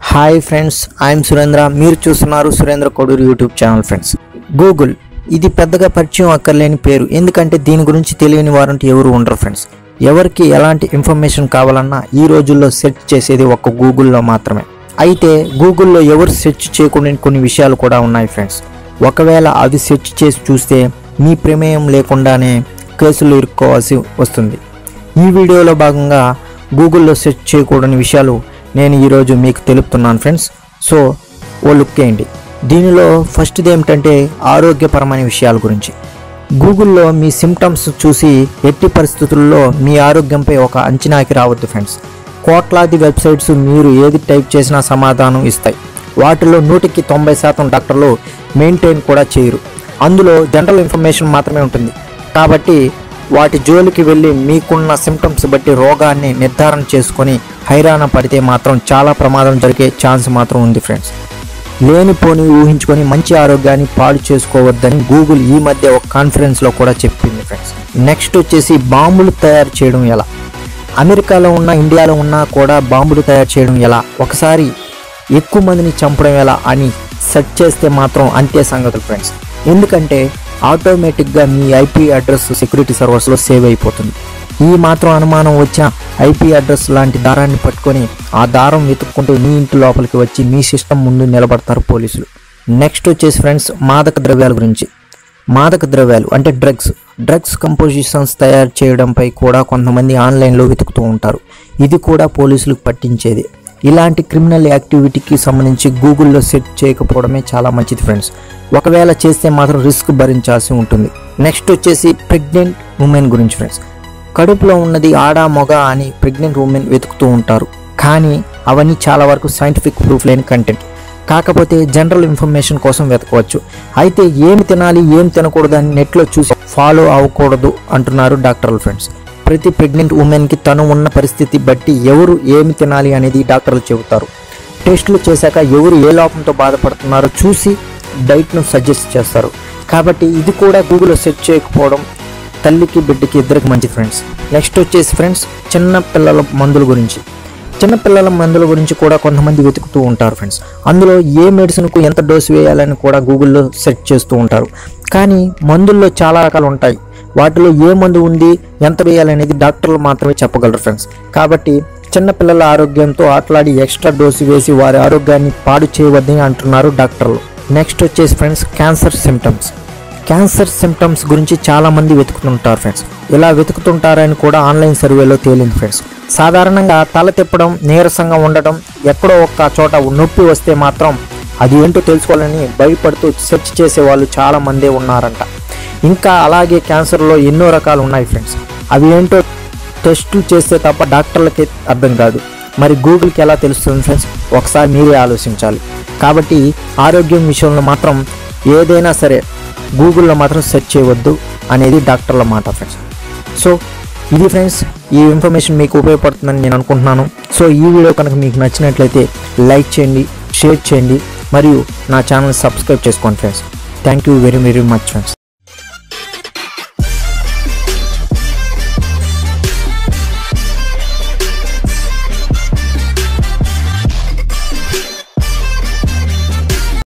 hi friends I'm Surendra మీరు చూస్తున్నారు Surendra Koduru YouTube channel friends Google ఇది పెద్దగా పరిచయం అక్కర్లేని పేరు ఎందుకంటే దీని గురించి తెలియని వారంటే ఎవరు ఉండరు ఫ్రెండ్స్ ఎవరికి ఎలాంటి ఇన్ఫర్మేషన్ కావాలన్నా ఈ రోజుల్లో సెర్చ్ చేసేది ఒక్క గూగుల్లో మాత్రమే అయితే గూగుల్లో ఎవరు సెర్చ్ చేయకుండా కొన్ని విషయాలు కూడా ఉన్నాయి ఫ్రెండ్స్ ఒకవేళ అవి సెర్చ్ చేసి చూస్తే మీ ప్రమేయం లేకుండానే కేసులు ఇరుక్కోవాల్సి వస్తుంది ఈ వీడియోలో భాగంగా గూగుల్లో సెర్చ్ చేయకూడని విషయాలు నేను ఈరోజు మీకు తెలుపుతున్నాను ఫ్రెండ్స్ సో ఓ లుక్ వేయండి దీనిలో ఫస్ట్ది ఏమిటంటే ఆరోగ్యపరమైన విషయాల గురించి గూగుల్లో మీ సిమ్టమ్స్ చూసి ఎట్టి పరిస్థితుల్లో మీ ఆరోగ్యంపై ఒక అంచనాకి రావద్దు ఫ్రెండ్స్ కోట్లాది వెబ్సైట్స్ మీరు ఏది టైప్ చేసినా సమాధానం ఇస్తాయి వాటిలో నూటికి తొంభై శాతం డాక్టర్లు మెయింటైన్ కూడా చేయరు అందులో జనరల్ ఇన్ఫర్మేషన్ మాత్రమే ఉంటుంది కాబట్టి వాటి జోలికి వెళ్ళి మీకున్న సిమ్టమ్స్ బట్టి రోగాన్ని నిర్ధారణ చేసుకొని హైరాణ పడితే మాత్రం చాలా ప్రమాదం జరిగే ఛాన్స్ మాత్రం ఉంది ఫ్రెండ్స్ లేనిపోని ఊహించుకొని మంచి ఆరోగ్యాన్ని పాడు చేసుకోవద్దని గూగుల్ ఈ మధ్య ఒక కాన్ఫరెన్స్లో కూడా చెప్పింది ఫ్రెండ్స్ నెక్స్ట్ వచ్చేసి బాంబులు తయారు చేయడం ఎలా అమెరికాలో ఉన్న ఇండియాలో ఉన్నా కూడా బాంబులు తయారు చేయడం ఎలా ఒకసారి ఎక్కువ మందిని చంపడం ఎలా అని సెర్చ్ చేస్తే మాత్రం అంతే సంగతులు ఫ్రెండ్స్ ఎందుకంటే ఆటోమేటిక్గా మీ ఐపీ అడ్రస్ సెక్యూరిటీ సర్వర్స్లో సేవ్ అయిపోతుంది ఈ మాత్రం అనుమానం వచ్చిన ఐపీ అడ్రస్ లాంటి దారాన్ని పట్టుకొని ఆ దారం వెతుక్కుంటూ మీ ఇంటి లోపలికి వచ్చి మీ సిస్టమ్ ముందు నిలబడతారు పోలీసులు నెక్స్ట్ వచ్చేసి ఫ్రెండ్స్ మాదక ద్రవ్యాల గురించి మాదక ద్రవ్యాలు అంటే డ్రగ్స్ డ్రగ్స్ కంపోజిషన్స్ తయారు చేయడంపై కూడా కొంతమంది ఆన్లైన్లో వెతుకుతూ ఉంటారు ఇది కూడా పోలీసులకు పట్టించేది ఇలాంటి క్రిమినల్ యాక్టివిటీకి సంబంధించి గూగుల్లో సెట్ చేయకపోవడమే చాలా మంచిది ఫ్రెండ్స్ ఒకవేళ చేస్తే మాత్రం రిస్క్ భరించాల్సి ఉంటుంది నెక్స్ట్ వచ్చేసి ప్రెగ్నెంట్ ఉమెన్ గురించి ఫ్రెండ్స్ కడుపులో ఉన్నది ఆడా మొగ అని ప్రెగ్నెంట్ ఉమెన్ వెతుకుతూ ఉంటారు కానీ అవన్నీ చాలా వరకు సైంటిఫిక్ ప్రూఫ్ లేని కంటెంట్ కాకపోతే జనరల్ ఇన్ఫర్మేషన్ కోసం వెతకవచ్చు అయితే ఏమి తినాలి ఏం తినకూడదు అని నెట్లో చూసి ఫాలో అవ్వకూడదు అంటున్నారు డాక్టర్లు ఫ్రెండ్స్ ప్రతి ప్రెగ్నెంట్ ఉమెన్కి తను ఉన్న పరిస్థితి బట్టి ఎవరు ఏమి తినాలి అనేది డాక్టర్లు చెబుతారు టెస్టులు చేశాక ఎవరు ఏ లోపంతో బాధపడుతున్నారో చూసి డైట్ను సజెస్ట్ చేస్తారు కాబట్టి ఇది కూడా గూగుల్లో సెర్చ్ చేయకపోవడం తల్లికి బిడ్డకి ఇద్దరికి మంచి ఫ్రెండ్స్ నెక్స్ట్ వచ్చేసి ఫ్రెండ్స్ చిన్న పిల్లల మందుల గురించి చిన్న పిల్లల మందుల గురించి కూడా కొంతమంది వెతుకుతూ ఉంటారు ఫ్రెండ్స్ అందులో ఏ మెడిసిన్కు ఎంత డోసు వేయాలని కూడా గూగుల్లో సెర్చ్ చేస్తూ ఉంటారు కానీ మందుల్లో చాలా రకాలు ఉంటాయి వాటిలో ఏ మందు ఉంది ఎంత వేయాలనేది డాక్టర్లు మాత్రమే చెప్పగలరు ఫ్రెండ్స్ కాబట్టి చిన్న పిల్లల ఆరోగ్యంతో ఆటలాడి ఎక్స్ట్రా డోసు వేసి వారి ఆరోగ్యాన్ని పాడు చేయవద్దని అంటున్నారు డాక్టర్లు నెక్స్ట్ వచ్చేసి friends cancer symptoms cancer symptoms గురించి చాలా మంది వెతుకుతుంటారు ఫ్రెండ్స్ ఇలా వెతుకుతుంటారని కూడా ఆన్లైన్ సర్వేలో తేలింది ఫ్రెండ్స్ సాధారణంగా తల తిప్పడం నీరసంగా ఉండటం ఎక్కడో ఒక్క చోట నొప్పి వస్తే మాత్రం అది ఏంటో తెలుసుకోవాలని భయపడుతూ సెర్చ్ చేసే వాళ్ళు చాలా మందే ఉన్నారంట ఇంకా అలాగే క్యాన్సర్లో ఎన్నో రకాలు ఉన్నాయి ఫ్రెండ్స్ అవి ఏంటో టెస్టులు చేస్తే తప్ప డాక్టర్లకి అర్థం కాదు మరి గూగుల్కి ఎలా తెలుస్తుంది ఫ్రెండ్స్ ఒకసారి మీరే ఆలోచించాలి కాబట్టి ఆరోగ్యం విషయంలో మాత్రం ఏదైనా సరే గూగుల్లో మాత్రం సెర్చ్ చేయవద్దు అనేది డాక్టర్ల మాట ఫ్రెండ్స్ సో ఇది ఫ్రెండ్స్ ఈ ఇన్ఫర్మేషన్ మీకు ఉపయోగపడుతుందని నేను అనుకుంటున్నాను సో ఈ వీడియో కనుక మీకు నచ్చినట్లయితే లైక్ చేయండి షేర్ చేయండి మరియు నా ఛానల్ సబ్స్క్రైబ్ చేసుకోండి friends thank you very very much friends